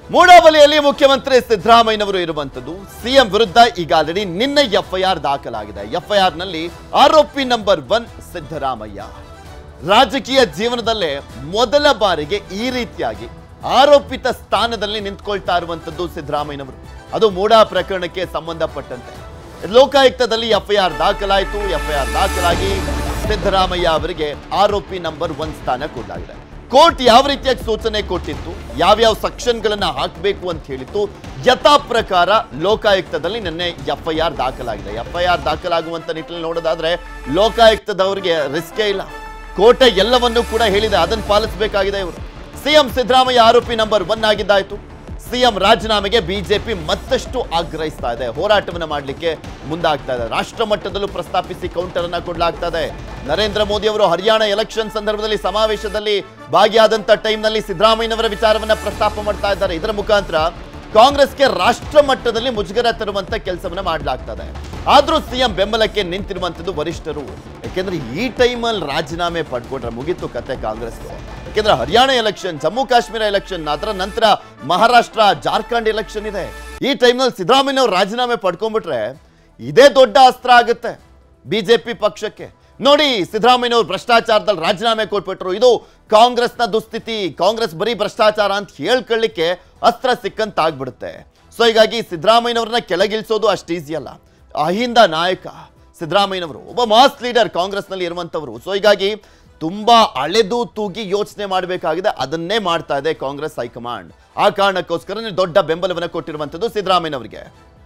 ಮೂಡಾವಲಿಯಲ್ಲಿ ಮುಖ್ಯಮಂತ್ರಿ ಸಿದ್ದರಾಮಯ್ಯನವರು ಇರುವಂತದ್ದು ಸಿಎಂ ವಿರುದ್ಧ ಈಗ ಆಲ್ರೆಡಿ ನಿನ್ನೆ ಎಫ್ಐಆರ್ ದಾಖಲಾಗಿದೆ ಎಫ್ಐಆರ್ ನಲ್ಲಿ ಆರೋಪಿ ನಂಬರ್ ಒನ್ ಸಿದ್ದರಾಮಯ್ಯ ರಾಜಕೀಯ ಜೀವನದಲ್ಲೇ ಮೊದಲ ಬಾರಿಗೆ ಈ ರೀತಿಯಾಗಿ ಆರೋಪಿತ ಸ್ಥಾನದಲ್ಲಿ ನಿಂತ್ಕೊಳ್ತಾ ಇರುವಂತದ್ದು ಸಿದ್ದರಾಮಯ್ಯನವರು ಅದು ಮೂಡಾ ಪ್ರಕರಣಕ್ಕೆ ಸಂಬಂಧಪಟ್ಟಂತೆ ಲೋಕಾಯುಕ್ತದಲ್ಲಿ ಎಫ್ಐಆರ್ ದಾಖಲಾಯಿತು ಎಫ್ಐಆರ್ ದಾಖಲಾಗಿ ಸಿದ್ದರಾಮಯ್ಯ ಅವರಿಗೆ ಆರೋಪಿ ನಂಬರ್ ಒನ್ ಸ್ಥಾನ ಕೊಡಲಾಗಿದೆ ಕೋರ್ಟ್ ಯಾವ ರೀತಿಯಾಗಿ ಸೂಚನೆ ಕೊಟ್ಟಿತ್ತು ಯಾವ್ಯಾವ ಸೆಕ್ಷನ್ಗಳನ್ನ ಹಾಕಬೇಕು ಅಂತ ಹೇಳಿತ್ತು ಯಥಾ ಪ್ರಕಾರ ಲೋಕಾಯುಕ್ತದಲ್ಲಿ ನಿನ್ನೆ ಎಫ್ಐಆರ್ ದಾಖಲಾಗಿದೆ ಎಫ್ಐಆರ್ ದಾಖಲಾಗುವಂತ ನಿಟ್ಟಿನಲ್ಲಿ ನೋಡೋದಾದ್ರೆ ಲೋಕಾಯುಕ್ತದವರಿಗೆ ರಿಸ್ಕೇ ಇಲ್ಲ ಕೋರ್ಟ್ ಎಲ್ಲವನ್ನೂ ಕೂಡ ಹೇಳಿದೆ ಅದನ್ನು ಪಾಲಿಸಬೇಕಾಗಿದೆ ಇವರು ಸಿಎಂ ಸಿದ್ದರಾಮಯ್ಯ ಆರೋಪಿ ನಂಬರ್ ಒನ್ ಆಗಿದ್ದಾಯ್ತು ಸಿಎಂ ರಾಜೀನಾಮೆಗೆ ಬಿಜೆಪಿ ಮತ್ತಷ್ಟು ಆಗ್ರಹಿಸ್ತಾ ಇದೆ ಹೋರಾಟವನ್ನ ಮಾಡಲಿಕ್ಕೆ ಮುಂದಾಗ್ತಾ ಇದೆ ರಾಷ್ಟ್ರ ಮಟ್ಟದಲ್ಲೂ ಪ್ರಸ್ತಾಪಿಸಿ ಕೌಂಟರ್ ಅನ್ನ ಕೊಡಲಾಗ್ತಾ ಇದೆ ನರೇಂದ್ರ ಮೋದಿ ಅವರು ಹರಿಯಾಣ ಎಲೆಕ್ಷನ್ ಸಂದರ್ಭದಲ್ಲಿ ಸಮಾವೇಶದಲ್ಲಿ ಭಾಗಿಯಾದಂತ ಟೈಮ್ನಲ್ಲಿ ಸಿದ್ದರಾಮಯ್ಯನವರ ವಿಚಾರವನ್ನ ಪ್ರಸ್ತಾಪ ಮಾಡ್ತಾ ಇದ್ದಾರೆ ಇದರ ಮುಖಾಂತರ ಕಾಂಗ್ರೆಸ್ಗೆ ರಾಷ್ಟ್ರ ಮಟ್ಟದಲ್ಲಿ ಮುಜುಗರ ತರುವಂತ ಕೆಲಸವನ್ನ ಮಾಡಲಾಗ್ತದೆ ಆದ್ರೂ ಸಿಎಂ ಬೆಂಬಲಕ್ಕೆ ನಿಂತಿರುವಂತದ್ದು ವರಿಷ್ಠರು ಯಾಕೆಂದ್ರೆ ಈ ಟೈಮಲ್ಲಿ ರಾಜೀನಾಮೆ ಪಡ್ಕೊಂಡ್ರೆ ಮುಗೀತು ಕತೆ ಕಾಂಗ್ರೆಸ್ಗೆ ಯಾಕೆಂದ್ರೆ ಹರಿಯಾಣ ಎಲೆಕ್ಷನ್ ಜಮ್ಮು ಕಾಶ್ಮೀರ ಎಲೆಕ್ಷನ್ ಅದರ ನಂತರ ಮಹಾರಾಷ್ಟ್ರ ಜಾರ್ಖಂಡ್ ಎಲೆಕ್ಷನ್ ಇದೆ ಈ ಟೈಮ್ನಲ್ಲಿ ಸಿದ್ದರಾಮಯ್ಯ ಅವರು ರಾಜೀನಾಮೆ ಪಡ್ಕೊಂಡ್ಬಿಟ್ರೆ ಇದೇ ದೊಡ್ಡ ಅಸ್ತ್ರ ಆಗುತ್ತೆ ಬಿಜೆಪಿ ಪಕ್ಷಕ್ಕೆ ನೋಡಿ ಸಿದ್ದರಾಮಯ್ಯನವರು ಭ್ರಷ್ಟಾಚಾರದಲ್ಲಿ ರಾಜೀನಾಮೆ ಕೊಟ್ಬಿಟ್ರು ಇದು ಕಾಂಗ್ರೆಸ್ನ ದುಸ್ಥಿತಿ ಕಾಂಗ್ರೆಸ್ ಬರೀ ಭ್ರಷ್ಟಾಚಾರ ಅಂತ ಹೇಳ್ಕೊಳ್ಳಿಕ್ಕೆ ಅಸ್ತ್ರ ಸಿಕ್ಕಂತಾಗ್ಬಿಡುತ್ತೆ ಸೊ ಹೀಗಾಗಿ ಸಿದ್ದರಾಮಯ್ಯನವ್ರನ್ನ ಕೆಳಗಿಳಿಸೋದು ಅಷ್ಟು ಈಸಿ ಅಲ್ಲ ಅಹಿಂದ ನಾಯಕ ಸಿದ್ದರಾಮಯ್ಯನವರು ಒಬ್ಬ ಮಾಸ್ ಲೀಡರ್ ಕಾಂಗ್ರೆಸ್ನಲ್ಲಿ ಇರುವಂಥವ್ರು ಸೊ ಹೀಗಾಗಿ ತುಂಬಾ ಅಳೆದು ತೂಗಿ ಯೋಚನೆ ಮಾಡಬೇಕಾಗಿದೆ ಅದನ್ನೇ ಮಾಡ್ತಾ ಇದೆ ಕಾಂಗ್ರೆಸ್ ಹೈಕಮಾಂಡ್ ಆ ಕಾರಣಕ್ಕೋಸ್ಕರ ದೊಡ್ಡ ಬೆಂಬಲವನ್ನು ಕೊಟ್ಟಿರುವಂಥದ್ದು ಸಿದ್ದರಾಮಯ್ಯನವರಿಗೆ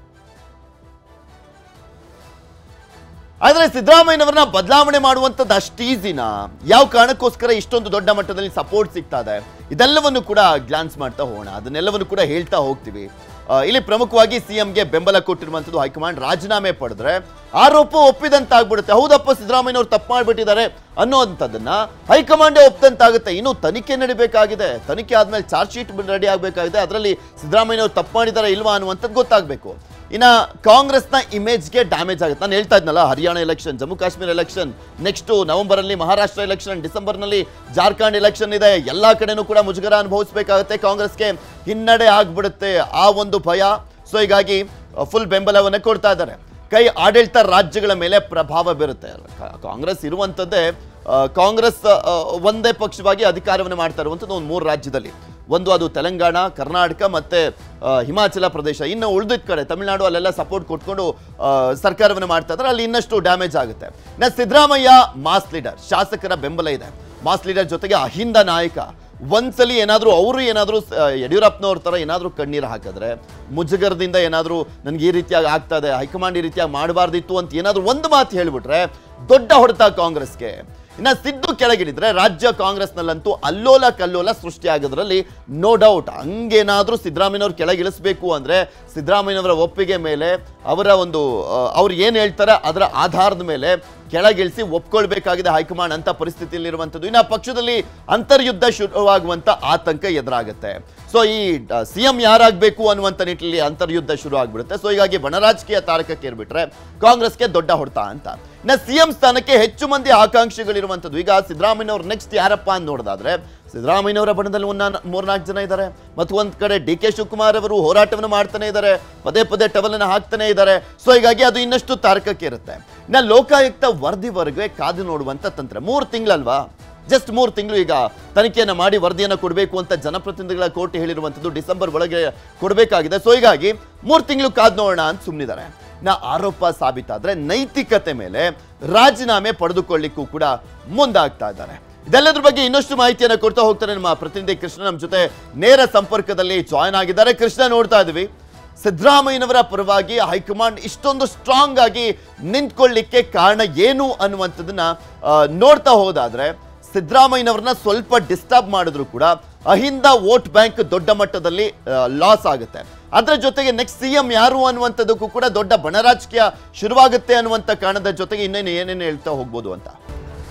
ಆದ್ರೆ ಸಿದ್ದರಾಮಯ್ಯನವರನ್ನ ಬದಲಾವಣೆ ಮಾಡುವಂಥದ್ದು ಅಷ್ಟು ಈಸಿನಾ ಯಾವ ಕಾರಣಕ್ಕೋಸ್ಕರ ಇಷ್ಟೊಂದು ದೊಡ್ಡ ಮಟ್ಟದಲ್ಲಿ ಸಪೋರ್ಟ್ ಸಿಗ್ತಾ ಇದೆ ಇದೆಲ್ಲವನ್ನು ಕೂಡ ಗ್ಲಾನ್ಸ್ ಮಾಡ್ತಾ ಹೋಗೋಣ ಅದನ್ನೆಲ್ಲವನ್ನು ಕೂಡ ಹೇಳ್ತಾ ಹೋಗ್ತೀವಿ ಆ, ಇಲ್ಲಿ ಪ್ರಮುಖವಾಗಿ ಸಿಎಂಗೆ ಬೆಂಬಲ ಕೊಟ್ಟಿರುವಂಥದ್ದು ಹೈಕಮಾಂಡ್ ರಾಜೀನಾಮೆ ಪಡೆದ್ರೆ ಆರೋಪ ಒಪ್ಪಿದಂತಾಗ್ಬಿಡುತ್ತೆ ಹೌದಪ್ಪ ಸಿದ್ದರಾಮಯ್ಯನವರು ತಪ್ಪು ಮಾಡಿಬಿಟ್ಟಿದ್ದಾರೆ ಅನ್ನೋವಂಥದ್ದನ್ನ ಹೈಕಮಾಂಡೇ ಒಪ್ಪಿದಂತಾಗುತ್ತೆ ಇನ್ನು ತನಿಖೆ ನಡಿಬೇಕಾಗಿದೆ ತನಿಖೆ ಆದ್ಮೇಲೆ ಚಾರ್ಜ್ ಶೀಟ್ ರೆಡಿ ಆಗಬೇಕಾಗಿದೆ ಅದರಲ್ಲಿ ಸಿದ್ದರಾಮಯ್ಯನವರು ತಪ್ಪು ಮಾಡಿದಾರೆ ಇಲ್ವಾ ಅನ್ನುವಂಥದ್ದು ಗೊತ್ತಾಗಬೇಕು ಇನ್ನ ಕಾಂಗ್ರೆಸ್ನ ಇಮೇಜ್ಗೆ ಡ್ಯಾಮೇಜ್ ಆಗುತ್ತೆ ನಾನು ಹೇಳ್ತಾ ಇದ್ನಲ್ಲ Haryana election Jammu Kashmir election next November ಅಲ್ಲಿ ಮಹಾರಾಷ್ಟ್ರ ಎಲೆಕ್ಷನ್ ಡಿಸೆಂಬರ್ ನಲ್ಲಿ ಜಾರ್ಖಂಡ್ ಎಲೆಕ್ಷನ್ ಇದೆ ಎಲ್ಲಾ ಕಡೆನೂ ಕೂಡ ಮುಜುಗರ ಅನುಭವಿಸಬೇಕಾಗುತ್ತೆ ಕಾಂಗ್ರೆಸ್ಗೆ ಹಿನ್ನಡೆ ಆಗ್ಬಿಡುತ್ತೆ ಆ ಒಂದು ಭಯ ಸೊ ಹೀಗಾಗಿ ಫುಲ್ ಬೆಂಬಲವನ್ನು ಕೊಡ್ತಾ ಇದ್ದಾರೆ ಕೈ ಆಡಳಿತ ರಾಜ್ಯಗಳ ಮೇಲೆ ಪ್ರಭಾವ ಬೀರುತ್ತೆ ಕಾ- ಕಾಂಗ್ರೆಸ್ ಇರುವಂಥದ್ದೇ ಆ, ಕಾಂಗ್ರೆಸ್ ಆ, ಒಂದೇ ಪಕ್ಷವಾಗಿ ಅಧಿಕಾರವನ್ನು ಮಾಡ್ತಾ ಇರುವಂಥದ್ದು ಒಂದು ಮೂರು ರಾಜ್ಯದಲ್ಲಿ ಒಂದು ಅದು ತೆಲಂಗಾಣ ಕರ್ನಾಟಕ ಮತ್ತೆ ಆ, ಹಿಮಾಚಲ ಪ್ರದೇಶ ಇನ್ನು ಉಳಿದಿದ್ದ ಕಡೆ ತಮಿಳುನಾಡು ಅಲ್ಲೆಲ್ಲ ಸಪೋರ್ಟ್ ಕೊಟ್ಕೊಂಡು ಆ, ಸರ್ಕಾರವನ್ನು ಮಾಡ್ತಾ ಇದ್ದಾರೆ ಅಲ್ಲಿ ಇನ್ನಷ್ಟು ಡ್ಯಾಮೇಜ್ ಆಗುತ್ತೆ ಇನ್ನು ಸಿದ್ದರಾಮಯ್ಯ ಮಾಸ್ ಲೀಡರ್ ಶಾಸಕರ ಬೆಂಬಲ ಇದೆ ಮಾಸ್ ಲೀಡರ್ ಜೊತೆಗೆ ಅಹಿಂದ ನಾಯಕ ಒಂದ್ಸಲಿ ಏನಾದರೂ ಅವರು ಏನಾದರೂ ಯಡಿಯೂರಪ್ಪನವ್ರ ಥರ ಏನಾದರೂ ಕಣ್ಣೀರು ಹಾಕಿದ್ರೆ ಮುಜುಗರದಿಂದ ಏನಾದರೂ ನನಗೆ ಈ ರೀತಿಯಾಗಿ ಆಗ್ತಾ ಇದೆ ಹೈಕಮಾಂಡ್ ಈ ರೀತಿಯಾಗಿ ಮಾಡಬಾರ್ದಿತ್ತು ಅಂತ ಏನಾದರೂ ಒಂದು ಮಾತು ಹೇಳಿಬಿಟ್ರೆ ದೊಡ್ಡ ಹೊಡೆತ ಕಾಂಗ್ರೆಸ್ಗೆ ಇನ್ನ ಸಿದ್ದು ಕೆಳಗಿಳಿದ್ರೆ ರಾಜ್ಯ ಕಾಂಗ್ರೆಸ್ನಲ್ಲಂತೂ ಅಲ್ಲೋಲ ಕಲ್ಲೋಲ ಸೃಷ್ಟಿಯಾಗೋದ್ರಲ್ಲಿ ನೋ ಡೌಟ್ ಹಂಗೇನಾದ್ರೂ ಸಿದ್ದರಾಮಯ್ಯನವ್ರು ಕೆಳಗಿಳಿಸ್ಬೇಕು ಅಂದ್ರೆ ಸಿದ್ದರಾಮಯ್ಯನವರ ಒಪ್ಪಿಗೆ ಮೇಲೆ ಅವರ ಒಂದು ಆ, ಅವ್ರು ಏನು ಹೇಳ್ತಾರೆ ಅದರ ಆಧಾರದ ಮೇಲೆ ಕೆಳಗಿಳಿಸಿ ಒಪ್ಕೊಳ್ಬೇಕಾಗಿದೆ ಹೈಕಮಾಂಡ್ ಅಂತ ಪರಿಸ್ಥಿತಿಯಲ್ಲಿರುವಂಥದ್ದು ಇನ್ನು ಆ ಪಕ್ಷದಲ್ಲಿ ಅಂತರ್ಯುದ್ಧ ಶುರುವಾಗುವಂತ ಆತಂಕ ಎದುರಾಗುತ್ತೆ ಸೊ ಈ ಸಿ ಎಂ ಯಾರಾಗಬೇಕು ಅನ್ನುವಂಥ ನಿಟ್ಟಿನಲ್ಲಿ ಅಂತರ್ಯುದ್ಧ ಶುರು ಆಗ್ಬಿಡುತ್ತೆ ಸೊ ಹೀಗಾಗಿ ಬಣರಾಜಕೀಯ ತಾರಕಕ್ಕೆ ಏರ್ಬಿಟ್ರೆ ಕಾಂಗ್ರೆಸ್ಗೆ ದೊಡ್ಡ ಹೊಡೆತ ಅಂತ ಇನ್ನು ಸಿ ಎಂ ಸ್ಥಾನಕ್ಕೆ ಹೆಚ್ಚು ಮಂದಿ ಆಕಾಂಕ್ಷಿಗಳಿರುವಂಥದ್ದು ಈಗ ಸಿದ್ದರಾಮಯ್ಯನವ್ರು ನೆಕ್ಸ್ಟ್ ಯಾರಪ್ಪ ಅಂತ ನೋಡೋದಾದ್ರೆ ಸಿದ್ದರಾಮಯ್ಯನವರ ಬಣದಲ್ಲಿ ಒಂದು ಮೂರ್ನಾಲ್ಕು ಜನ ಇದ್ದಾರೆ ಮತ್ತು ಒಂದ್ ಕಡೆ ಡಿ ಕೆ ಶಿವಕುಮಾರ್ ಅವರು ಹೋರಾಟವನ್ನು ಮಾಡ್ತಾನೆ ಇದ್ದಾರೆ ಪದೇ ಪದೇ ಟವಲನ್ನು ಹಾಕ್ತಾನೆ ಇದ್ದಾರೆ ಸೊ ಹೀಗಾಗಿ ಅದು ಇನ್ನಷ್ಟು ತಾರಕಕ್ಕೆ ಇರುತ್ತೆ ಇನ್ನು ಲೋಕಾಯುಕ್ತ ವರದಿವರೆಗೆ ಕಾದು ನೋಡುವಂತ ತಂತ್ರ ಮೂರು ತಿಂಗಳಲ್ವಾ ಜಸ್ಟ್ ಮೂರು ತಿಂಗಳು ಈಗ ತನಿಖೆಯನ್ನು ಮಾಡಿ ವರದಿಯನ್ನು ಕೊಡಬೇಕು ಅಂತ ಜನಪ್ರತಿನಿಧಿಗಳ ಕೋರ್ಟ್ ಹೇಳಿರುವಂಥದ್ದು ಡಿಸೆಂಬರ್ ಒಳಗೆ ಕೊಡಬೇಕಾಗಿದೆ ಸೊ ಹೀಗಾಗಿ ಮೂರು ತಿಂಗಳು ಕಾದು ನೋಡೋಣ ಅಂತ ಸುಮ್ಮನಿದ್ದಾರೆ ನಾ ಆರೋಪ ಸಾಬೀತಾದ್ರೆ ನೈತಿಕತೆ ಮೇಲೆ ರಾಜೀನಾಮೆ ಪಡೆದುಕೊಳ್ಳಿಕ್ಕೂ ಕೂಡ ಮುಂದಾಗ್ತಾ ಇದ್ದಾರೆ ಇದೆಲ್ಲದ್ರ ಬಗ್ಗೆ ಇನ್ನಷ್ಟು ಮಾಹಿತಿಯನ್ನು ಕೊಡ್ತಾ ಹೋಗ್ತಾರೆ ನಮ್ಮ ಪ್ರತಿನಿಧಿ ಕೃಷ್ಣ ನಮ್ಮ ಜೊತೆ ನೇರ ಸಂಪರ್ಕದಲ್ಲಿ ಜಾಯ್ನ್ ಆಗಿದ್ದಾರೆ ಕೃಷ್ಣ ನೋಡ್ತಾ ಇದ್ವಿ ಸಿದ್ದರಾಮಯ್ಯನವರ ಪರವಾಗಿ ಹೈಕಮಾಂಡ್ ಇಷ್ಟೊಂದು ಸ್ಟ್ರಾಂಗ್ ಆಗಿ ನಿಂತ್ಕೊಳ್ಳಿಕ್ಕೆ ಕಾರಣ ಏನು ಅನ್ನುವಂಥದ್ದನ್ನ ಆ, ನೋಡ್ತಾ ಹೋದಾದ್ರೆ ಸಿದ್ದರಾಮಯ್ಯನವ್ರನ್ನ ಸ್ವಲ್ಪ ಡಿಸ್ಟರ್ಬ್ ಮಾಡಿದ್ರು ಕೂಡ ಅಹಿಂದ ವೋಟ್ ಬ್ಯಾಂಕ್ ದೊಡ್ಡ ಮಟ್ಟದಲ್ಲಿ ಲಾಸ್ ಆಗುತ್ತೆ ಅದರ ಜೊತೆಗೆ ನೆಕ್ಸ್ಟ್ ಸಿ ಎಂ ಯಾರು ಅನ್ನುವಂಥದ್ದಕ್ಕೂ ಕೂಡ ದೊಡ್ಡ ಬಣರಾಜಕೀಯ ಶುರುವಾಗುತ್ತೆ ಅನ್ನುವಂಥ ಕಾರಣದ ಜೊತೆಗೆ ಇನ್ನೇನು ಏನೇನು ಹೇಳ್ತಾ ಹೋಗ್ಬೋದು ಅಂತ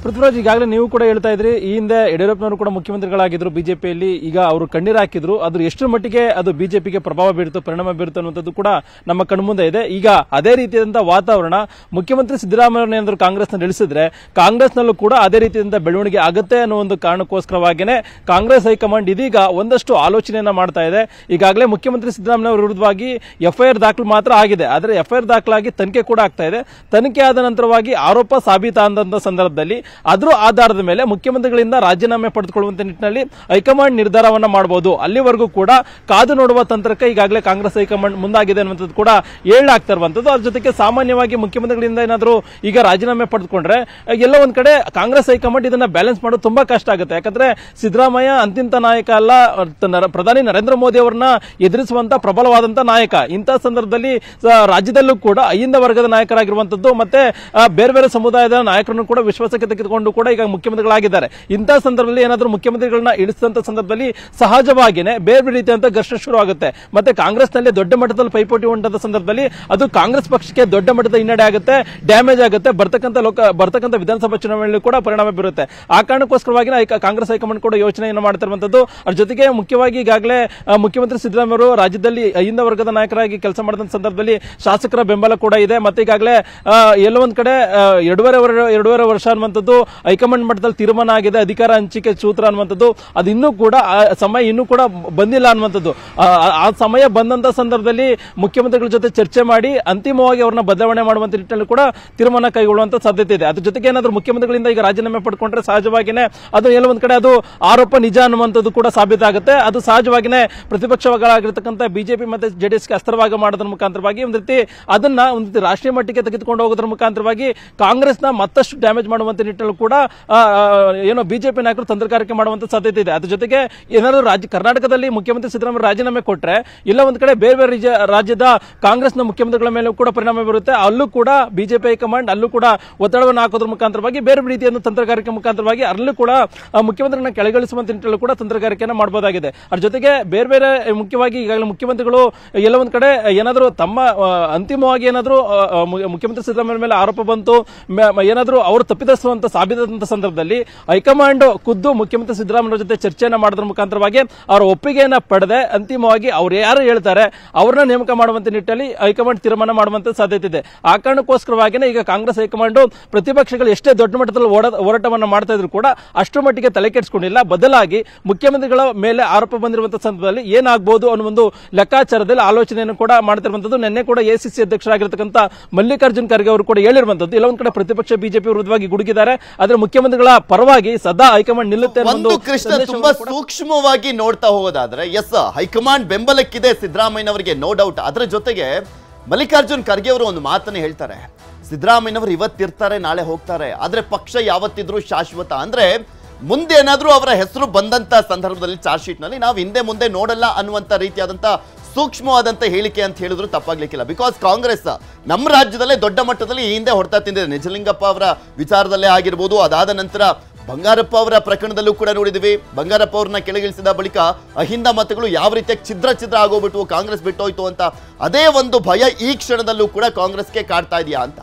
ಪೃಥ್ವಿರಾಜ್ ಈಗಾಗಲೇ ನೀವು ಕೂಡ ಹೇಳ್ತಾ ಇದ್ರಿ ಈ ಹಿಂದೆ ಯಡಿಯೂರಪ್ಪನವರು ಕೂಡ ಮುಖ್ಯಮಂತ್ರಿಗಳಾಗಿದ್ರು ಬಿಜೆಪಿಯಲ್ಲಿ ಈಗ ಅವರು ಕಣ್ಣೀರು ಹಾಕಿದ್ರು ಅದ್ರ ಎಷ್ಟು ಮಟ್ಟಿಗೆ ಅದು ಬಿಜೆಪಿಗೆ ಪ್ರಭಾವ ಬೀರುತ್ತೋ ಪರಿಣಾಮ ಬೀರುತ್ತೋ ಅನ್ನುವಂಥದ್ದು ಕೂಡ ನಮ್ಮ ಕಣ್ಮುಂದೆ ಇದೆ ಈಗ ಅದೇ ರೀತಿಯಾದಂತಹ ವಾತಾವರಣ ಮುಖ್ಯಮಂತ್ರಿ ಸಿದ್ದರಾಮಯ್ಯ ಏನಾದ್ರು ಕಾಂಗ್ರೆಸ್ನ ನಿಲ್ಲಿಸಿದ್ರೆ ಕಾಂಗ್ರೆಸ್ನಲ್ಲೂ ಕೂಡ ಅದೇ ರೀತಿಯಾದಂತಹ ಬೆಳವಣಿಗೆ ಆಗುತ್ತೆ ಅನ್ನೋ ಒಂದು ಕಾರಣಕ್ಕೋಸ್ಕರವಾಗಿಯೇ ಕಾಂಗ್ರೆಸ್ ಹೈಕಮಾಂಡ್ ಇದೀಗ ಒಂದಷ್ಟು ಆಲೋಚನೆಯನ್ನ ಮಾಡ್ತಾ ಇದೆ ಈಗಾಗಲೇ ಮುಖ್ಯಮಂತ್ರಿ ಸಿದ್ದರಾಮಯ್ಯ ಅವರ ವಿರುದ್ಧವಾಗಿ ಎಫ್ಐಆರ್ ದಾಖಲು ಮಾತ್ರ ಆಗಿದೆ ಆದರೆ ಎಫ್ಐಆರ್ ದಾಖಲಾಗಿ ತನಿಖೆ ಕೂಡ ಆಗ್ತಾ ಇದೆ ತನಿಖೆ ಆದ ನಂತರವಾಗಿ ಆರೋಪ ಸಾಬೀತಾದಂತ ಸಂದರ್ಭದಲ್ಲಿ ಅದರ ಆಧಾರದ ಮೇಲೆ ಮುಖ್ಯಮಂತ್ರಿಗಳಿಂದ ರಾಜೀನಾಮೆ ಪಡೆದುಕೊಳ್ಳುವಂತ ನಿಟ್ಟಿನಲ್ಲಿ ಹೈಕಮಾಂಡ್ ನಿರ್ಧಾರವನ್ನ ಮಾಡಬಹುದು ಅಲ್ಲಿವರೆಗೂ ಕೂಡ ಕಾದು ನೋಡುವ ತಂತ್ರಕ್ಕೆ ಈಗಾಗಲೇ ಕಾಂಗ್ರೆಸ್ ಹೈಕಮಾಂಡ್ ಮುಂದಾಗಿದೆ ಅನ್ನುವಂಥದ್ದು ಕೂಡ ಹೇಳಲಾಗ್ತಾ ಇರುವಂತದ್ದು ಅದ್ರ ಜೊತೆಗೆ ಸಾಮಾನ್ಯವಾಗಿ ಮುಖ್ಯಮಂತ್ರಿಗಳಿಂದ ಏನಾದರೂ ಈಗ ರಾಜೀನಾಮೆ ಪಡೆದುಕೊಂಡ್ರೆ ಎಲ್ಲ ಒಂದ್ ಕಡೆ ಕಾಂಗ್ರೆಸ್ ಹೈಕಮಾಂಡ್ ಇದನ್ನ ಬ್ಯಾಲೆನ್ಸ್ ಮಾಡೋದು ತುಂಬಾ ಕಷ್ಟ ಆಗುತ್ತೆ ಯಾಕಂದ್ರೆ ಸಿದ್ದರಾಮಯ್ಯ ಅಂತಿಂತ ನಾಯಕ ಅಲ್ಲ ನರ- ಪ್ರಧಾನಿ ನರೇಂದ್ರ ಮೋದಿ ಅವರನ್ನ ಎದುರಿಸುವಂತ ಪ್ರಬಲವಾದಂತ ನಾಯಕ ಇಂತಹ ಸಂದರ್ಭದಲ್ಲಿ ಸ- ರಾಜ್ಯದಲ್ಲೂ ಕೂಡ ಅಹಿಂದ ವರ್ಗದ ನಾಯಕರಾಗಿರುವಂತದ್ದು ಮತ್ತೆ ಆ, ಬೇರೆ ಬೇರೆ ಸಮುದಾಯದ ನಾಯಕರನ್ನು ಕೂಡ ವಿಶ್ವಾಸಕ್ಕೆ ತೆಗೆದುಕೊಂಡು ಕೂಡ ಈಗ ಮುಖ್ಯಮಂತ್ರಿಗಳಾಗಿದ್ದಾರೆ ಇಂತಹ ಸಂದರ್ಭದಲ್ಲಿ ಏನಾದರೂ ಮುಖ್ಯಮಂತ್ರಿಗಳನ್ನ ಇಳಿಸಿದಂತ ಸಂದರ್ಭದಲ್ಲಿ ಸಹಜವಾಗಿಯೇ ಬೇರೆ ಬೇರೆ ರೀತಿಯಂತ ಘರ್ಷಣೆ ಶುರು ಆಗುತ್ತೆ ಮತ್ತೆ ಕಾಂಗ್ರೆಸ್ನಲ್ಲಿ ದೊಡ್ಡ ಮಟ್ಟದಲ್ಲಿ ಪೈಪೋಟಿ ಉಂಟಾದ ಸಂದರ್ಭದಲ್ಲಿ ಅದು ಕಾಂಗ್ರೆಸ್ ಪಕ್ಷಕ್ಕೆ ದೊಡ್ಡ ಮಟ್ಟದ ಹಿನ್ನಡೆ ಆಗುತ್ತೆ ಡ್ಯಾಮೇಜ್ ಆಗುತ್ತೆ ಬರ್ತಕ್ಕಂಥ ಲೋಕ ಬರ್ತಕ್ಕಂಥ ವಿಧಾನಸಭಾ ಚುನಾವಣೆಯಲ್ಲಿ ಕೂಡ ಪರಿಣಾಮ ಬೀರುತ್ತೆ ಆ ಕಾರಣಕ್ಕೋಸ್ಕರವಾಗಿ ಹೈಕ- ಕಾಂಗ್ರೆಸ್ ಹೈಕಮಾಂಡ್ ಕೂಡ ಯೋಚನೆಯನ್ನು ಮಾಡ್ತಿರುವಂತದ್ದು ಅದ್ರ ಜೊತೆಗೆ ಮುಖ್ಯವಾಗಿ ಈಗಾಗಲೇ ಆ, ಮುಖ್ಯಮಂತ್ರಿ ಸಿದ್ದರಾಮಯ್ಯ ಅವರು ರಾಜ್ಯದಲ್ಲಿ ಅಹಿಂದ ವರ್ಗದ ನಾಯಕರಾಗಿ ಕೆಲಸ ಮಾಡಿದ ಸಂದರ್ಭದಲ್ಲಿ ಶಾಸಕರ ಬೆಂಬಲ ಕೂಡ ಇದೆ ಮತ್ತೆ ಈಗಾಗಲೇ ಆ, ಎಲ್ಲೋ ಒಂದ್ ಕಡೆ ಆ, ಎರಡೂವರೆ ವರ- ಎರಡೂವರೆ ವರ್ಷ ಅನ್ನುವಂಥದ್ದು ಹೈಕಮಾಂಡ್ ಮಟ್ಟದಲ್ಲಿ ತೀರ್ಮಾನ ಆಗಿದೆ ಅಧಿಕಾರ ಹಂಚಿಕೆ ಸೂತ್ರ ಅನ್ನುವಂಥದ್ದು ಅದು ಇನ್ನೂ ಕೂಡ ಆ ಸಮಯ ಇನ್ನೂ ಕೂಡ ಬಂದಿಲ್ಲ ಅನ್ನುವಂಥದ್ದು ಆ, ಆ ಸಮಯ ಬಂದಂತ ಸಂದರ್ಭದಲ್ಲಿ ಮುಖ್ಯಮಂತ್ರಿಗಳ ಜೊತೆ ಚರ್ಚೆ ಮಾಡಿ ಅಂತಿಮವಾಗಿ ಅವ್ರನ್ನ ಬದಲಾವಣೆ ಮಾಡುವಂತ ನಿಟ್ಟಿನಲ್ಲಿ ಕೂಡ ತೀರ್ಮಾನ ಕೈಗೊಳ್ಳುವಂತ ಸಾಧ್ಯತೆ ಇದೆ ಅದ್ರ ಜೊತೆಗೆ ಏನಾದರೂ ಮುಖ್ಯಮಂತ್ರಿಗಳಿಂದ ಈಗ ರಾಜೀನಾಮೆ ಪಡ್ಕೊಂಡ್ರೆ ಸಹಜವಾಗಿಯೇ ಅದು ಎಲ್ಲ ಒಂದ್ ಕಡೆ ಅದು ಆರೋಪ ನಿಜ ಅನ್ನುವಂಥದ್ದು ಕೂಡ ಸಾಬೀತಾಗುತ್ತೆ ಅದು ಸಹಜವಾಗಿಯೇ ಪ್ರತಿಪಕ್ಷಗಳಾಗಿರ್ತಕ್ಕಂಥ ಬಿಜೆಪಿ ಮತ್ತೆ ಜೆಡಿಎಸ್ಗೆ ಅಸ್ತ್ರವಾಗಿ ಮಾಡೋದ್ರ ಮುಖಾಂತರವಾಗಿ ಒಂದ್ ರೀತಿ ಅದನ್ನ ಒಂದ್ ರೀತಿ ರಾಷ್ಟ್ರೀಯ ಮಟ್ಟಿಗೆ ತೆಗೆದುಕೊಂಡು ಹೋಗೋದ್ರ ಮುಖಾಂತರವಾಗಿ ಕಾಂಗ್ರೆಸ್ನ ಮತ್ತಷ್ಟು ಡ್ಯಾಮೇಜ್ ಮಾಡುವಂತ ನಿಟ್ಟಿನಲ್ಲಿ ಕೂಡ ಆ, ಆ, ಏನೋ ಬಿಜೆಪಿ ನಾಯಕರು ತಂತ್ರಗಾರಿಕೆ ಮಾಡುವಂತ ಸಾಧ್ಯತೆ ಇದೆ ಅದ್ರ ಜೊತೆಗೆ ಏನಾದ್ರು ರಾಜ್ಯ ಕರ್ನಾಟಕದಲ್ಲಿ ಮುಖ್ಯಮಂತ್ರಿ ಸಿದ್ದರಾಮಯ್ಯ ರಾಜೀನಾಮೆ ಕೊಟ್ರೆ ಇಲ್ಲ ಒಂದ್ ಕಡೆ ಬೇರೆ ಬೇರೆ ರಾಜ್ಯ- ರಾಜ್ಯದ ಕಾಂಗ್ರೆಸ್ನ ಮುಖ್ಯಮಂತ್ರಿಗಳ ಮೇಲೆ ಕೂಡ ಪರಿಣಾಮ ಬೀರುತ್ತೆ ಅಲ್ಲೂ ಕೂಡ ಬಿಜೆಪಿ ಹೈಕಮಾಂಡ್ ಅಲ್ಲೂ ಕೂಡ ಒತ್ತಡವನ್ನು ಹಾಕೋದ್ರ ಮುಖಾಂತರವಾಗಿ ಬೇರೆ ಬೇರೆ ರೀತಿಯ ತಂತ್ರಗಾರಿಕೆ ಮುಖಾಂತರವಾಗಿ ಅಲ್ಲೂ ಕೂಡ ಆ, ಮುಖ್ಯಮಂತ್ರಿಗಳನ್ನ ಕೆಳಗಿಳಿಸುವಂತ ನಿಟ್ಟಿನಲ್ಲೂ ಕೂಡ ತಂತ್ರಗಾರಿಕೆಯನ್ನು ಮಾಡಬಹುದಾಗಿದೆ ಅದ್ರ ಜೊತೆಗೆ ಬೇರೆ ಬೇರೆ ಮುಖ್ಯವಾಗಿ ಈಗಾಗಲೇ ಮುಖ್ಯಮಂತ್ರಿಗಳು ಎಲ್ಲ ಒಂದ್ ಕಡೆ ಏನಾದರೂ ತಮ್ಮ ಆ, ಅಂತಿಮವಾಗಿ ಏನಾದರೂ ಆ, ಆ, ಮು- ಮುಖ್ಯಮಂತ್ರಿ ಸಿದ್ದರಾಮಯ್ಯ ಮೇಲೆ ಆರೋಪ ಬಂತು ಮ- ಮ- ಏನಾದರೂ ಅವರು ತಪ್ಪಿತಸ್ತು ಅಂತ ಸಾಬೀತಾದಂತ ಸಂದರ್ಭದಲ್ಲಿ ಹೈಕಮಾಂಡ್ ಖುದ್ದು ಮುಖ್ಯಮಂತ್ರಿ ಸಿದ್ದರಾಮಯ್ಯ ಜೊತೆ ಚರ್ಚೆಯನ್ನ ಮಾಡೋದ್ರ ಮುಖಾಂತರವಾಗಿ ಅವರ ಒಪ್ಪಿಗೆಯನ್ನ ಪಡೆದೆ ಅಂತಿಮವಾಗಿ ಅವ್ರು ಯಾರು ಹೇಳ್ತಾರೆ ಅವ್ರನ್ನ ನೇಮಕ ಮಾಡುವಂತ ನಿಟ್ಟಿನಲ್ಲಿ ಹೈಕಮಾಂಡ್ ತೀರ್ಮಾನ ಮಾಡುವಂತ ಸಾಧ್ಯತೆ ಇದೆ ಆ ಕಾರಣಕ್ಕೋಸ್ಕರವಾಗಿಯೇ ಈಗ ಕಾಂಗ್ರೆಸ್ ಹೈಕಮಾಂಡ್ ಪ್ರತಿಪಕ್ಷಗಳು ಎಷ್ಟೇ ದೊಡ್ಡ ಮಟ್ಟದಲ್ಲಿ ಓಡ- ಹೋರಾಟವನ್ನ ಮಾಡ್ತಾ ಇದ್ರು ಕೂಡ ಅಷ್ಟರ ಮಟ್ಟಿಗೆ ತಲೆ ಕೆಡಿಸಿಕೊಂಡಿಲ್ಲ ಬದಲಾಗಿ ಮುಖ್ಯಮಂತ್ರಿಗಳ ಮೇಲೆ ಆರೋಪ ಬಂದಿರುವಂತಹ ಸಂದರ್ಭದಲ್ಲಿ ಏನಾಗಬಹುದು ಅನ್ನೋ ಒಂದು ಲೆಕ್ಕಾಚಾರದಲ್ಲಿ ಆಲೋಚನೆಯನ್ನು ಕೂಡ ಮಾಡ್ತಿರುವಂತದ್ದು ನಿನ್ನೆ ಕೂಡ ಎಸಿಸಿ ಅಧ್ಯಕ್ಷರಾಗಿರ್ತಕ್ಕಂಥ ಮಲ್ಲಿಕಾರ್ಜುನ್ ಖರ್ಗೆ ಅವರು ಕೂಡ ಹೇಳಿರುವಂತದ್ದು ಇಲ್ಲ ಒಂದ್ ಕಡೆ ಪ್ರತಿಪಕ್ಷ ಬಿಜೆಪಿ ವಿರುದ್ಧವಾಗಿ ಗುಡುಗಿದ್ದಾರೆ ಆದ್ರೆ ಮುಖ್ಯಮಂತ್ರಿಗಳ ಪರವಾಗಿ ಸದಾ ಹೈಕಮಾಂಡ್ ನಿಲ್ಲುತ್ತೆ ಅನ್ನೋ ಒಂದು ಕೃಷ್ಣ ತುಂಬಾ ಸಂದೇಶವನ್ನು ಕೂಡ ಸೂಕ್ಷ್ಮವಾಗಿ ನೋಡ್ತಾ ಹೋಗೋದಾದ್ರೆ ಎಸ್ ಹೈಕಮಾಂಡ್ ಬೆಂಬಲಕ್ಕಿದೆ ಸಿದ್ದರಾಮಯ್ಯನವರಿಗೆ ನೋ ಡೌಟ್ ಅದರ ಜೊತೆಗೆ ಮಲ್ಲಿಕಾರ್ಜುನ್ ಖರ್ಗೆ ಅವರು ಒಂದು ಮಾತನ್ನ ಹೇಳ್ತಾರೆ ಸಿದ್ದರಾಮಯ್ಯನವರು ಇವತ್ತಿರ್ತಾರೆ ನಾಳೆ ಹೋಗ್ತಾರೆ ಆದ್ರೆ ಪಕ್ಷ ಯಾವತ್ತಿದ್ರೂ ಶಾಶ್ವತ ಅಂದ್ರೆ ಮುಂದೆ ಏನಾದ್ರೂ ಅವರ ಹೆಸರು ಬಂದಂತ ಸಂದರ್ಭದಲ್ಲಿ ಚಾರ್ಜ್ ಶೀಟ್ ನಲ್ಲಿ ನಾವು ಹಿಂದೆ ಮುಂದೆ ನೋಡಲ್ಲ ಅನ್ನುವಂತ ರೀತಿಯಾದಂತ ಸೂಕ್ಷ್ಮವಾದಂತ ಹೇಳಿಕೆ ಅಂತ ಹೇಳಿದ್ರು ತಪ್ಪಾಗ್ಲಿಕ್ಕಿಲ್ಲ ಬಿಕಾಸ್ ಕಾಂಗ್ರೆಸ್ ನಮ್ಮ ರಾಜ್ಯದಲ್ಲೇ ದೊಡ್ಡ ಮಟ್ಟದಲ್ಲಿ ಈ ಹಿಂದೆ ಹೊಡ್ತಾ ತಿಂದಿದೆ ನಿಜಲಿಂಗಪ್ಪ ಅವರ ವಿಚಾರದಲ್ಲೇ ಆಗಿರ್ಬೋದು ಅದಾದ ನಂತರ ಬಂಗಾರಪ್ಪ ಅವರ ಪ್ರಕರಣದಲ್ಲೂ ಕೂಡ ನೋಡಿದ್ವಿ ಬಂಗಾರಪ್ಪ ಅವ್ರನ್ನ ಕೆಳಗಿಳಿಸಿದ ಬಳಿಕ ಅಹಿಂದ ಮತಗಳು ಯಾವ ರೀತಿಯಾಗಿ ಛಿದ್ರ ಛಿದ್ರ ಆಗೋಗ್ಬಿಟ್ಟು ಕಾಂಗ್ರೆಸ್ ಬಿಟ್ಟೋಯ್ತು ಅಂತ ಅದೇ ಒಂದು ಭಯ ಈ ಕ್ಷಣದಲ್ಲೂ ಕೂಡ ಕಾಂಗ್ರೆಸ್ಗೆ ಕಾಡ್ತಾ ಇದೆಯಾ ಅಂತ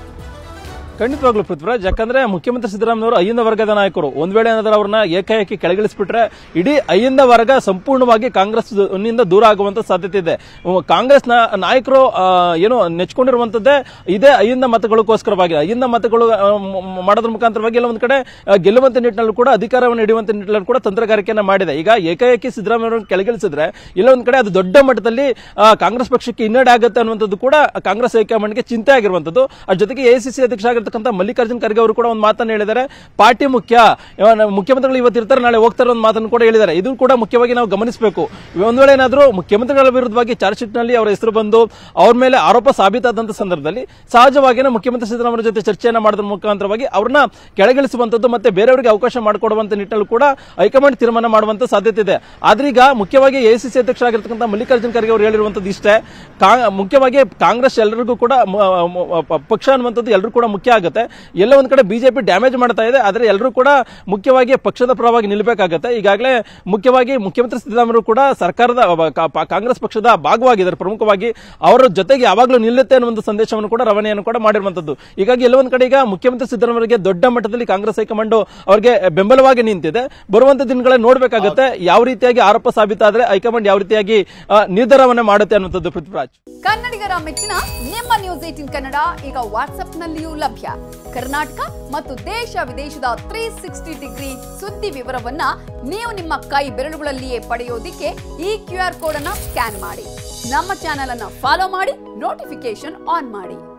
ಖಂಡಿತವಾಗ್ಲೂ ಪೃಥ್ವಿರಾಜ್ ಯಾಕಂದ್ರೆ ಮುಖ್ಯಮಂತ್ರಿ ಸಿದ್ದರಾಮಯ್ಯವರು ಅಯ್ಯಂದ ವರ್ಗದ ನಾಯಕರು ಒಂದ್ ವೇಳೆ ಏನಾದ್ರೂ ಅವ್ರನ್ನ ಏಕಾಏಕಿ ಕೆಳಗಿಳಿಸ್ಬಿಟ್ರೆ ಇಡೀ ಅಯ್ಯಂದ ವರ್ಗ ಸಂಪೂರ್ಣವಾಗಿ ಕಾಂಗ್ರೆಸ್ ನಿಂದ ದೂರ ಆಗುವಂತ ಸಾಧ್ಯತೆ ಇದೆ ಉ- ಕಾಂಗ್ರೆಸ್ನ ನಾಯಕರು ಆ, ಏನು ನೆಚ್ಕೊಂಡಿರುವಂತದ್ದೇ ಇದೇ ಅಯ್ಯಂದ ಮತಗಳಿಗೋಸ್ಕರವಾಗಿ ಅಯ್ಯಂದ ಮತಗಳು ಆ, ಮ- ಮ- ಮಾಡೋದ್ರ ಮುಖಾಂತರವಾಗಿ ಎಲ್ಲ ಒಂದ್ ಕಡೆ ಆ, ಗೆಲ್ಲುವಂತ ನಿಟ್ಟಿನಲ್ಲೂ ಕೂಡ ಅಧಿಕಾರವನ್ನು ಹಿಡಿಯುವಂತ ನಿಟ್ಟಿನಲ್ಲಿ ಕೂಡ ತಂತ್ರಗಾರಿಕೆಯನ್ನ ಮಾಡಿದೆ ಈಗ ಏಕಾಏಕಿ ಸಿದ್ದರಾಮಯ್ಯವ್ರನ್ನ ಕೆಳಗಿಳಿಸಿದ್ರೆ ಇಲ್ಲ ಒಂದ್ ಕಡೆ ಅದು ದೊಡ್ಡ ಮಟ್ಟದಲ್ಲಿ ಆ, ಕಾಂಗ್ರೆಸ್ ಪಕ್ಷಕ್ಕೆ ಹಿನ್ನಡೆ ಆಗುತ್ತೆ ಅನ್ನುವಂಥದ್ದು ಕೂಡ ಕಾಂಗ್ರೆಸ್ ಹೈಕಮಾಂಡ್ಗೆ ಚಿಂತೆ ಆಗಿರುವಂತದ್ದು ಅದ್ರ ಜೊತೆಗೆ ಎಸಿಸಿ ಅಧ್ಯಕ್ಷ ಆಗಿರ್ತಕ್ಕಂಥ ಮಲ್ಲಿಕಾರ್ಜುನ್ ಖರ್ಗೆ ಅವರು ಕೂಡ ಒಂದು ಮಾತನ್ನ ಹೇಳಿದ್ದಾರೆ ಪಾರ್ಟಿ ಮುಖ್ಯ ಇವನ ಮುಖ್ಯಮಂತ್ರಿಗಳು ಇವತ್ತು ಇರ್ತಾರೆ ನಾಳೆ ಹೋಗ್ತಾರೆ ಒಂದು ಮಾತನ್ನು ಕೂಡ ಹೇಳಿದ್ದಾರೆ ಇದು ಕೂಡ ಮುಖ್ಯವಾಗಿ ನಾವು ಗಮನಿಸಬೇಕು ಒಂದ್ ವೇಳೆ ಏನಾದರೂ ಮುಖ್ಯಮಂತ್ರಿಗಳ ವಿರುದ್ಧವಾಗಿ ಚಾರ್ಜ್ ಶೀಟ್ ನಲ್ಲಿ ಅವರ ಹೆಸರು ಬಂದು ಅವ್ರ ಮೇಲೆ ಆರೋಪ ಸಾಬೀತಾದಂತ ಸಂದರ್ಭದಲ್ಲಿ ಸಹಜವಾಗಿಯೇ ಮುಖ್ಯಮಂತ್ರಿ ಸಿದ್ದರಾಮಯ್ಯ ಜೊತೆ ಚರ್ಚೆಯನ್ನ ಮಾಡೋದ್ರ ಮುಖಾಂತರವಾಗಿ ಅವ್ರನ್ನ ಕೆಳಗಿಳಿಸುವಂತದ್ದು ಮತ್ತೆ ಬೇರೆಯವರಿಗೆ ಅವಕಾಶ ಮಾಡಿಕೊಡುವಂತ ನಿಟ್ಟಿನಲ್ಲಿ ಕೂಡ ಹೈಕಮಾಂಡ್ ತೀರ್ಮಾನ ಮಾಡುವಂತ ಸಾಧ್ಯತೆ ಇದೆ ಆದ್ರೀಗ ಮುಖ್ಯವಾಗಿ ಎಸಿಸಿ ಅಧ್ಯಕ್ಷ ಆಗಿರ್ತಕ್ಕಂಥ ಮಲ್ಲಿಕಾರ್ಜುನ್ ಖರ್ಗೆ ಅವರು ಹೇಳಿರುವಂತದ್ದು ಇಷ್ಟೇ ಕಾ- ಮುಖ್ಯವಾಗಿ ಕಾಂಗ್ರೆಸ್ ಎಲ್ಲರಿಗೂ ಕೂಡ ಮ- ಮ- ಪ- ಪಕ್ಷ ಅನ್ನುವಂಥದ್ದು ಎಲ್ಲರೂ ಕೂಡ ಮುಖ್ಯ ಆಗುತ್ತೆ ಎಲ್ಲ ಒಂದ್ ಕಡೆ ಬಿಜೆಪಿ ಡ್ಯಾಮೇಜ್ ಮಾಡ್ತಾ ಇದೆ ಆದ್ರೆ ಎಲ್ಲರೂ ಕೂಡ ಮುಖ್ಯವಾಗಿ ಪಕ್ಷದ ಪರವಾಗಿ ನಿಲ್ಲಬೇಕಾಗತ್ತೆ ಈಗಾಗಲೇ ಮುಖ್ಯವಾಗಿ ಮುಖ್ಯಮಂತ್ರಿ ಸಿದ್ದರಾಮಯ್ಯ ಕೂಡ ಸರ್ಕಾರದ ಅವ- ಕಾ- ಪಾ- ಕಾಂಗ್ರೆಸ್ ಪಕ್ಷದ ಭಾಗವಾಗಿದ್ದಾರೆ ಪ್ರಮುಖವಾಗಿ ಅವರ ಜೊತೆಗೆ ಯಾವಾಗಲೂ ನಿಲ್ಲುತ್ತೆ ಅನ್ನೋ ಒಂದು ಸಂದೇಶವನ್ನು ಕೂಡ ರವಾನೆಯನ್ನು ಕೂಡ ಮಾಡಿರುವಂತದ್ದು ಹೀಗಾಗಿ ಎಲ್ಲೊಂದ್ ಕಡೆ ಈಗ ಮುಖ್ಯಮಂತ್ರಿ ಸಿದ್ದರಾಮಯ್ಯಗೆ ದೊಡ್ಡ ಮಟ್ಟದಲ್ಲಿ ಕಾಂಗ್ರೆಸ್ ಹೈಕಮಾಂಡ್ ಅವರಿಗೆ ಬೆಂಬಲವಾಗಿ ನಿಂತಿದೆ ಬರುವಂತ ದಿನಗಳಲ್ಲಿ ನೋಡ್ಬೇಕಾಗತ್ತೆ ಯಾವ ರೀತಿಯಾಗಿ ಆರೋಪ ಸಾಬೀತಾದ್ರೆ ಹೈಕಮಾಂಡ್ ಯಾವ ರೀತಿಯಾಗಿ ಆ, ನಿರ್ಧಾರವನ್ನ ಮಾಡುತ್ತೆ ಅನ್ನುವಂಥದ್ದು ಪೃಥ್ವಿರಾಜ್ ಕನ್ನಡಿಗರ ಮೆಚ್ಚಿನ ನಿಮ್ಮ ನ್ಯೂಸ್ ಏಟಿನ್ ಕನ್ನಡ ಈಗ ವಾಟ್ಸ್ಆಪ್ನಲ್ಲಿಯೂ ಲಭ್ಯ ಕರ್ನಾಟಕ ಮತ್ತು ದೇಶ ವಿದೇಶದ ತ್ರೀ ಸಿಕ್ಸ್ಟಿ ಡಿಗ್ರಿ ಸುದ್ದಿ ವಿವರವನ್ನ ನೀವು ನಿಮ್ಮ ಕೈ ಬೆರಳುಗಳಲ್ಲಿಯೇ ಪಡೆಯೋದಿಕ್ಕೆ ಈ ಕ್ಯೂ ಆರ್ ಕೋಡ್ ಅನ್ನ ಸ್ಕ್ಯಾನ್ ಮಾಡಿ ನಮ್ಮ ಚಾನೆಲ್ ಅನ್ನ ಫಾಲೋ ಮಾಡಿ ನೋಟಿಫಿಕೇಶನ್ ಆನ್ ಮಾಡಿ